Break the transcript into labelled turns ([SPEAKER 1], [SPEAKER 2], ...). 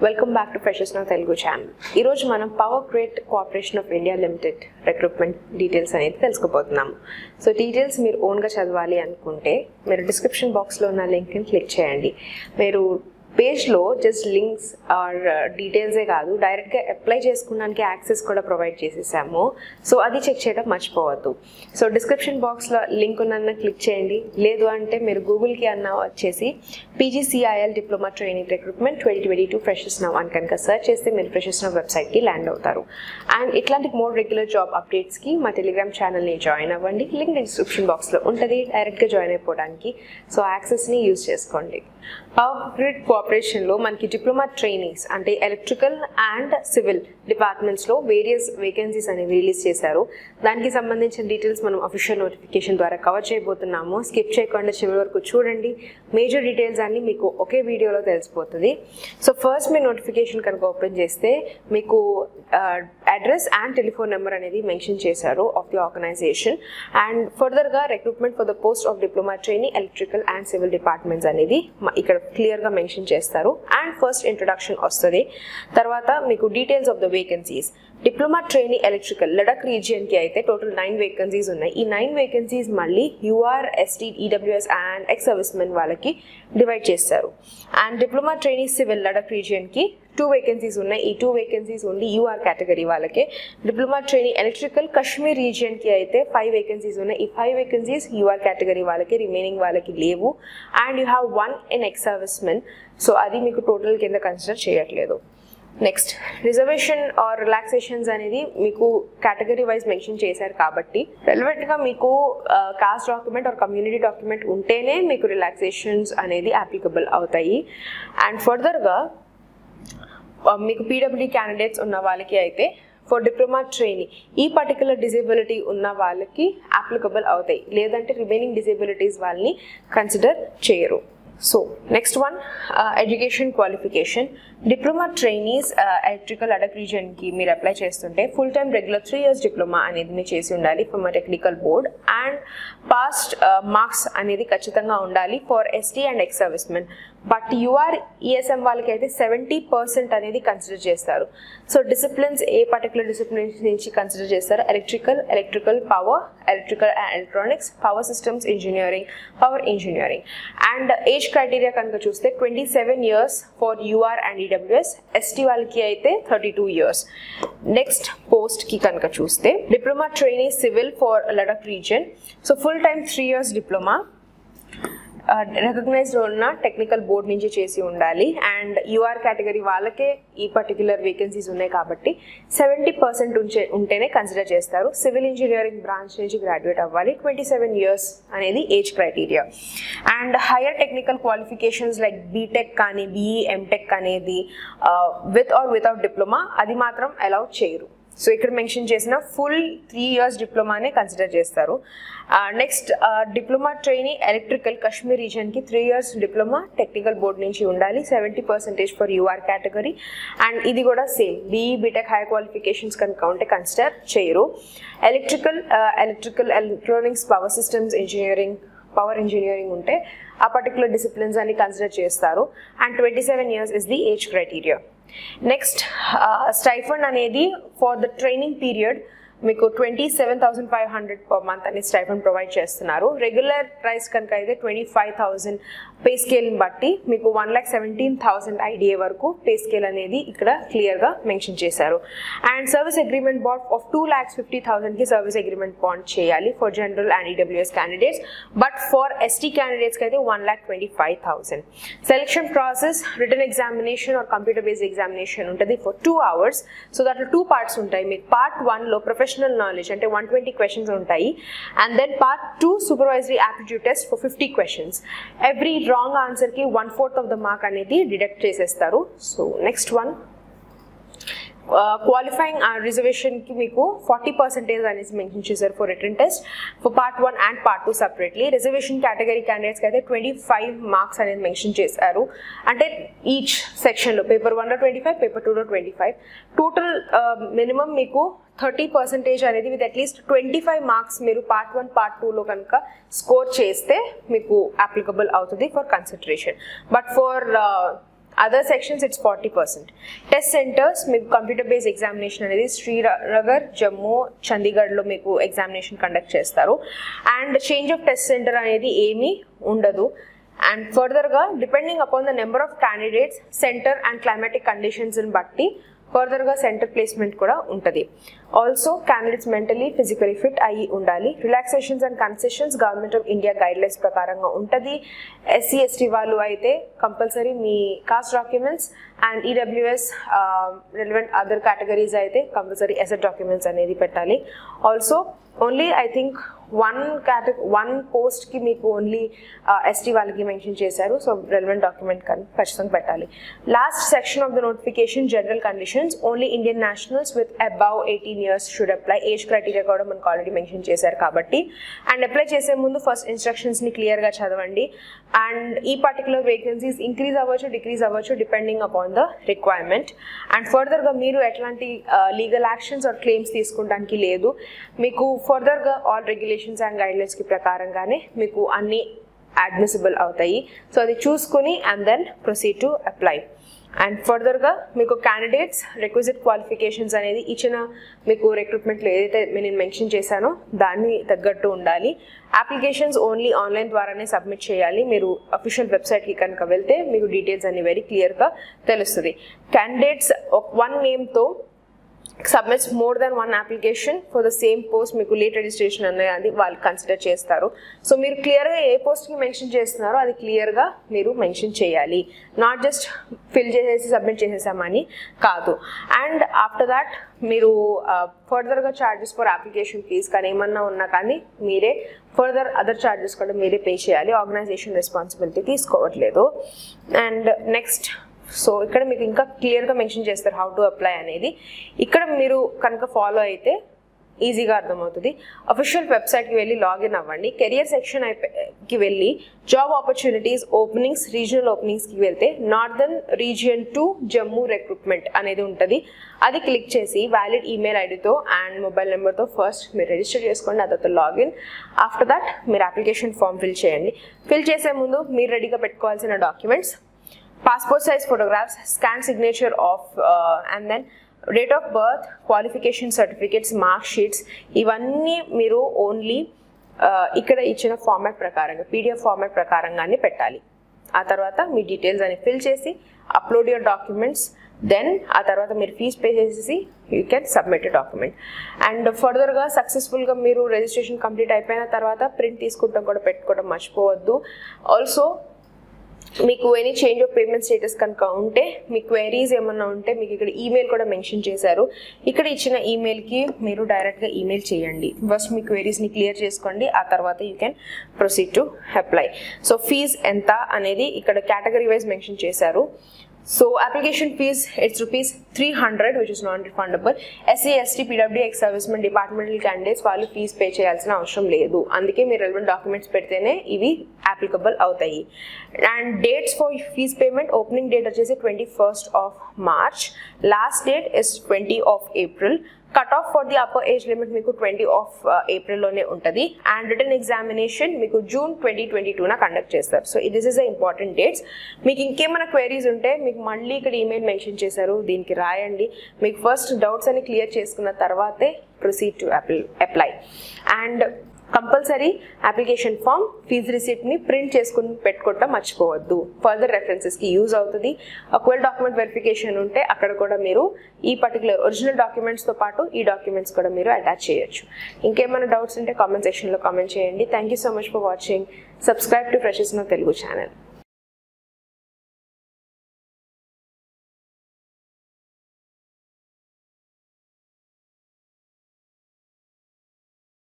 [SPEAKER 1] welcome back to ఫ్రెషెస్ నా Telugu channel ఈరోజు మనం power grade cooperation of India limited recruitment details అనేది తెలుసుకోబోతున్నాము సో డీటెయిల్స్ మీరు ఓన్గా చదవాలి అనుకుంటే మీరు డిస్క్రిప్షన్ బాక్స్లో ఉన్న లింక్ని క్లిక్ చేయండి మీరు పేజ్లో జస్ట్ లింక్స్ ఆర్ డీటెయిల్సే కాదు డైరెక్ట్గా అప్లై చేసుకోవడానికి యాక్సెస్ కూడా ప్రొవైడ్ చేసేసాము సో అది చెక్ చేయడం మర్చిపోవద్దు సో డిస్క్రిప్షన్ బాక్స్లో లింక్ ఉన్న క్లిక్ చేయండి లేదు అంటే మీరు గూగుల్కి అన్న వచ్చేసి PGCIL diploma training recruitment twenty twenty two freshers now అని కనుక సెర్చ్ చేస్తే మీరు ఫ్రెషెస్ నవ్ వెబ్సైట్కి ల్యాండ్ అవుతారు అండ్ ఇట్లాంటి మోర్ రెగ్యులర్ జాబ్ అప్డేట్స్కి మా టెలిగ్రామ్ ఛానల్ని జాయిన్ అవ్వండి లింక్ డిస్క్రిప్షన్ బాక్స్లో ఉంటుంది డైరెక్ట్గా జాయిన్ అయిపోవడానికి సో యాక్సెస్ని యూజ్ చేసుకోండి పవర్ గ్రిడ్ కోఆపరేషన్లో మనకి డిప్లొమా ట్రైనింగ్స్ అంటే ఎలక్ట్రికల్ అండ్ సివిల్ డిపార్ట్మెంట్స్లో వేరియస్ వేకెన్సీస్ అనేవి రిలీజ్ చేశారు దానికి సంబంధించిన డీటెయిల్స్ మనం అఫీషియల్ నోటిఫికేషన్ ద్వారా కవర్ చేయబోతున్నాము స్కిప్ చేయకుండా చివరి వరకు చూడండి మేజర్ డీటెయిల్స్ అన్ని మీకు ఒకే వీడియోలో తెలిసిపోతుంది సో ఫస్ట్ మీ నోటిఫికేషన్ కనుక ఓపెన్ చేస్తే మీకు అడ్రస్ అండ్ టెలిఫోన్ నెంబర్ అనేది మెన్షన్ చేశారు ఆఫ్ ది ఆర్గనైజేషన్ అండ్ ఫర్దర్గా recruitment for the post of diploma training electrical and civil departments అనేది మ- ఇక్కడ క్లియర్గా మెన్షన్ చేస్తారు అండ్ ఫస్ట్ ఇంట్రొడక్షన్ వస్తుంది తర్వాత మీకు details of the vacancies diploma training electrical Ladakh రీజియన్కి అయితే టోటల్ నైన్ వేకెన్సీస్ ఉన్నాయి ఈ నైన్ వేకెన్సీస్ మళ్ళీ UR ST EWS and ex service men వాళ్ళకి డివైడ్ చేస్తారు and diploma training civil Ladakh రీజియన్కి టూ వేకెన్సీస్ ఉన్నాయి ఈ two vacancies only UR category వాళ్ళకే డిప్లొమా ట్రైనింగ్ ఎలక్ట్రికల్ కశ్మీర్ రీజియన్కి అయితే ఫైవ్ వేకెన్సీస్ ఉన్నాయి ఈ ఫైవ్ వేకెన్సీస్ యూఆర్ కేటగిరీ వాళ్ళకి రిమైనింగ్ వాళ్ళకి లేవు and you have one in ex service men so అది మీకు టోటల్ కింద కన్సిడర్ చేయట్లేదు నెక్స్ట్ రిజర్వేషన్ ఆర్ రిలాక్సేషన్స్ అనేది మీకు కేటగిరీ వైజ్ మెన్షన్ చేశారు కాబట్టి రెలవెంట్గా మీకు caste document or community document ఉంటేనే మీకు రిలాక్సేషన్స్ అనేది అప్లికబుల్ అవుతాయి అండ్ ఫర్దర్గా మీకు పీడబ్ల్యూ క్యాండిడేట్స్ ఉన్న వాళ్ళకి అయితే ఫర్ డిప్లొమా ట్రైనింగ్ ఈ పర్టికులర్ డిజేబిలిటీ ఉన్న వాళ్ళకి అప్లికబుల్ అవుతాయి లేదంటే రిమైనింగ్ డిజేబిలిటీస్ వాళ్ళని కన్సిడర్ చేయరు so next one education qualification diploma trainees electrical Ladakh రీజన్కి మీరు అప్లై చేస్తుంటే full time regular three years diploma అనేది మీరు చేసి ఉండాలి from technical board and passed marks అనేది ఖచ్చితంగా ఉండాలి for ST and ex service men but UR ESM వాళ్ళకి అయితే సెవెంటీ పర్సెంట్ అనేది కన్సిడర్ చేస్తారు సో డిసిప్లిన్స్ ఏ పర్టికులర్ డిసిప్లిన్స్ నుంచి కన్సిడర్ చేస్తారు electrical electrical power electrical and electronics power systems engineering power engineering and age criteria కనుక చూస్తే twenty seven years for UR and EWS ST వాళ్ళకి అయితే థర్టీ టూ ఇయర్స్ నెక్స్ట్ పోస్ట్కి కనుక చూస్తే diploma training civil for Ladakh region so full time three years diploma recognised ఉన్న technical board నుంచి చేసి ఉండాలి అండ్ యూఆర్ కేటగిరీ వాళ్ళకే ఈ పర్టికులర్ వేకెన్సీస్ ఉన్నాయి కాబట్టి సెవెంటీ పర్సెంట్ ఉంచే ఉంటేనే కన్సిడర్ చేస్తారు సివిల్ ఇంజనీరింగ్ బ్రాంచ్ నుంచి గ్రాడ్యుయేట్ అవ్వాలి ట్వంటీ సెవెన్ ఇయర్స్ అనేది age criteria and higher technical qualifications like BTech కానీ బీఈ ఎంటెక్ అనేది విత్ ఆర్ వితౌట్ డిప్లొమా అది మాత్రం అలౌ చేయరు సో ఇక్కడ మెన్షన్ చేసిన ఫుల్ త్రీ ఇయర్స్ డిప్లొమానే కన్సిడర్ చేస్తారు next diploma training electrical Kashmir రీజన్కి three years diploma technical board నుంచి ఉండాలి seventy percentage for UR category and ఇది కూడా same BE BTech high qualifications కనుక ఉంటే కన్సిడర్ చేయరు electrical electrical electronics power systems engineering power engineering ఉంటే ఆ పర్టికులర్ డిసిప్లిన్స్ అన్ని కన్సిడర్ చేస్తారు and twenty seven years is the age criteria next stipend అనేది ఫర్ ద ట్రైనింగ్ పీరియడ్ మీకు twenty seven thousand five hundred per month అని stipend provide చేస్తున్నారు regular price కనుక అయితే ట్వంటీ ఫైవ్ థౌసండ్ పే స్కేల్ని బట్టి మీకు one lakh seventeen thousand IDA వరకు పే స్కేల్ అనేది ఇక్కడ క్లియర్గా మెన్షన్ చేశారు and service agreement bond of two lakhs fifty థౌసండ్కి సర్వీస్ అగ్రిమెంట్ బాండ్ చేయాలి for general and EWS candidates but for ST క్యాండిడేట్స్కి అయితే one lakh twenty five thousand selection process written examination or computer based examination ఉంటుంది for two hours so దాంట్లో two parts ఉంటాయి మీకు part వన్లో professional knowledge అంటే one twenty questions ఉంటాయి and then part two supervisory aptitude test for fifty questions every wrong ఆన్సర్కి one fourth of the mark అనేది deduct చేసేస్తారు సో నెక్స్ట్ వన్ క్వాలిఫైయింగ్ రిజర్వేషన్కి మీకు ఫార్టీ పర్సెంటేజ్ అనేసి మెన్షన్ చేశారు for written test for part one and part two separately reservation category క్యాండిడేట్స్కి అయితే twenty five marks అనేది మెన్షన్ చేశారు అంటే ఈచ్ సెక్షన్లో పేపర్ వన్లో ట్వంటీ ఫైవ్ పేపర్ టూలో ట్వంటీ ఫైవ్ టోటల్ మినిమం మీకు థర్టీ పర్సెంటేజ్ అనేది with at least twenty five marks మీరు పార్ట్ వన్ పార్ట్ టూలో కనుక స్కోర్ చేస్తే మీకు అప్లికబుల్ అవుతుంది for consideration but for other sections it's forty percent test centres మీకు కంప్యూటర్ బేస్డ్ ఎగ్జామినేషన్ అనేది శ్రీనగర్ జమ్మూ చండీగఢ్లో మీకు ఎగ్జామినేషన్ కండక్ట్ చేస్తారు and change of test centre అనేది ఏమీ ఉండదు అండ్ ఫర్దర్గా depending upon the number of candidates centre and climatic కండిషన్స్ని బట్టి ఫర్దర్గా సెంటర్ ప్లేస్మెంట్ కూడా ఉంటుంది also candidates mentally physically fit అయ్యి ఉండాలి relaxations and concessions government of India guidelines ప్రకారంగా ఉంటుంది ఎస్సీ ఎస్టీ వాళ్ళు అయితే కంపల్సరీ మీ caste documents and EWS relevant other categories అయితే కంపల్సరీ ఎసెట్ డాక్యుమెంట్స్ అనేది పెట్టాలి also only I think one కేట వన్ పోస్ట్కి మీకు ఓన్లీ ఎస్టీ వాళ్ళకి మెన్షన్ చేశారు సో రెలవెంట్ డాక్యుమెంట్ కానీ ఖచ్చితంగా పెట్టాలి last section of the notification general conditions only Indian nationals with above eighteen years should apply age criteria కూడా మనకు ఆల్రెడీ మెన్షన్ చేశారు కాబట్టి అండ్ అప్లై చేసే ముందు ఫస్ట్ ఇన్స్ట్రక్షన్స్ని క్లియర్గా చదవండి అండ్ ఈ పర్టికులర్ వేకెన్సీస్ ఇంక్రీజ్ అవ్వచ్చు డిక్రీజ్ అవ్వచ్చు depending upon the requirement and ఫర్దర్గా మీరు ఎట్లాంటి లీగల్ యాక్షన్స్ ఆర్ క్లెయిమ్స్ తీసుకోవడానికి లేదు మీకు ఫర్దర్గా ఆల్ రెగ్యులేషన్స్ అండ్ గైడ్లైన్స్కి ప్రకారంగానే మీకు అన్ని అడ్మిసిబుల్ అవుతాయి సో అది చూసుకుని and then proceed to apply and ఫర్దర్గా మీకు క్యాండిడేట్స్ రిక్విజిట్ క్వాలిఫికేషన్స్ అనేది ఇచ్చిన మీకు రిక్రూట్మెంట్లో ఏదైతే నేను మెన్షన్ చేశానో దాన్ని తగ్గట్టు ఉండాలి అప్లికేషన్స్ ఓన్లీ ఆన్లైన్ ద్వారానే సబ్మిట్ చేయాలి మీరు అఫీషియల్ వెబ్సైట్కి కనుక వెళ్తే మీకు డీటెయిల్స్ అన్ని వెరీ క్లియర్గా తెలుస్తుంది క్యాండిడేట్స్ వన్ నేమ్తో submits more then one application for the same post మీకు లేట్ రిజిస్ట్రేషన్ అనేది వాళ్ళు కన్సిడర్ చేస్తారు సో మీరు క్లియర్గా ఏ పోస్ట్కి మెన్షన్ చేస్తున్నారో అది క్లియర్గా మీరు మెన్షన్ చేయాలి నాట్ జస్ట్ ఫిల్ చేసేసి సబ్మిట్ చేసేసామని కాదు అండ్ ఆఫ్టర్ దాట్ మీరు ఫర్దర్గా ఛార్జెస్ ఫర్ అప్లికేషన్ ఫీజ్ కానీ ఏమన్నా ఉన్నా కానీ మీరే ఫర్దర్ అదర్ ఛార్జెస్ కూడా మీరే పే చేయాలి ఆర్గనైజేషన్ రెస్పాన్సిబిలిటీ తీసుకోవట్లేదు అండ్ నెక్స్ట్ సో ఇక్కడ మీకు ఇంకా క్లియర్గా మెన్షన్ చేస్తారు హౌ టు అప్లై అనేది ఇక్కడ మీరు కనుక ఫాలో అయితే ఈజీగా అర్థమవుతుంది అఫీషియల్ వెబ్సైట్కి వెళ్ళి లాగిన్ అవ్వండి కెరియర్ సెక్షన్ కి వెళ్ళి జాబ్ ఆపర్చునిటీస్ ఓపెనింగ్స్ రీజనల్ ఓపెనింగ్స్కి వెళ్తే northern region to Jammu recruitment అనేది ఉంటుంది అది క్లిక్ చేసి వ్యాలిడ్ ఈమెయిల్ ఐడితో అండ్ మొబైల్ నెంబర్తో ఫస్ట్ మీరు రిజిస్టర్ చేసుకోండి అదొక లాగిన్ ఆఫ్టర్ దట్ మీరు అప్లికేషన్ ఫామ్ ఫిల్ చేయండి ఫిల్ చేసే ముందు మీరు రెడీగా పెట్టుకోవాల్సిన documents passport size photographs, scan signature of uh, and then date of birth qualification certificates mark sheets ఇవన్నీ మీరు ఓన్లీ ఇక్కడ ఇచ్చిన ఫార్మాట్ ప్రకారంగా పీడిఎఫ్ ఫార్మాట్ ప్రకారంగానే పెట్టాలి ఆ తర్వాత మీ డీటెయిల్స్ అని ఫిల్ చేసి అప్లోడ్ యువర్ డాక్యుమెంట్స్ దెన్ ఆ తర్వాత మీరు ఫీజ్ పే చేసేసి you can submit document and ఫర్దర్గా సక్సెస్ఫుల్గా మీరు రిజిస్ట్రేషన్ కంప్లీట్ అయిపోయిన తర్వాత ప్రింట్ తీసుకుంటాం కూడా పెట్టుకోవడం మర్చిపోవద్దు ఆల్సో మీకు any change of payment status కనుక ఉంటే మీ క్వైరీస్ ఏమన్నా ఉంటే మీకు ఇక్కడ ఈమెయిల్ కూడా మెన్షన్ చేశారు ఇక్కడ ఇచ్చిన ఈమెయిల్కి మీరు డైరెక్ట్గా ఈమెయిల్ చేయండి ఫస్ట్ మీ క్వైరీస్ని క్లియర్ చేసుకోండి ఆ తర్వాత you can proceed to apply so fees ఎంత అనేది ఇక్కడ కేటగిరీ వైజ్ మెన్షన్ చేశారు so application fees it's rupees three hundred which is non refundable SC ST PW ex servicemen departmental candidates వాళ్ళు fees pay చేయాల్సిన అవసరం లేదు అందుకే మీరు రెలవెంట్ డాక్యుమెంట్స్ పెడితేనే ఇవి అప్లికబుల్ అవుతాయి and dates for fees payment opening date వచ్చేసి twenty first of March last date is twenty of April cut off for the upper age limit మీకు ట్వంటీ ఆఫ్ ఏప్రిల్లోనే ఉంటుంది అండ్ రిటర్న్ ఎగ్జామినేషన్ మీకు June twenty twenty టూన conduct చేస్తారు so this is the important dates మీకు ఇంకేమైనా queries ఉంటే మీకు మళ్ళీ ఇక్కడ ఈమెయిల్ మెన్షన్ చేశారు దీనికి రాయండి మీకు ఫస్ట్ డౌట్స్ అని క్లియర్ చేసుకున్న తర్వాతే proceed to apply and compulsory application form fees రిసిప్ట్ని ప్రింట్ చేసుకుని పెట్టుకోవటం మర్చిపోవద్దు ఫర్దర్ రెఫరెన్సెస్కి యూజ్ అవుతుంది ఒకవేళ డాక్యుమెంట్ వెరిఫికేషన్ ఉంటే అక్కడ కూడా మీరు ఈ పర్టికులర్ ఒరిజినల్ డాక్యుమెంట్స్తో పాటు ఈ డాక్యుమెంట్స్ కూడా మీరు అటాచ్ చేయొచ్చు ఇంకేమైనా డౌట్స్ ఉంటే కామెంట్ సెక్షన్లో కామెంట్ చేయండి thank you so much for watching subscribe to freshers now Telugu channel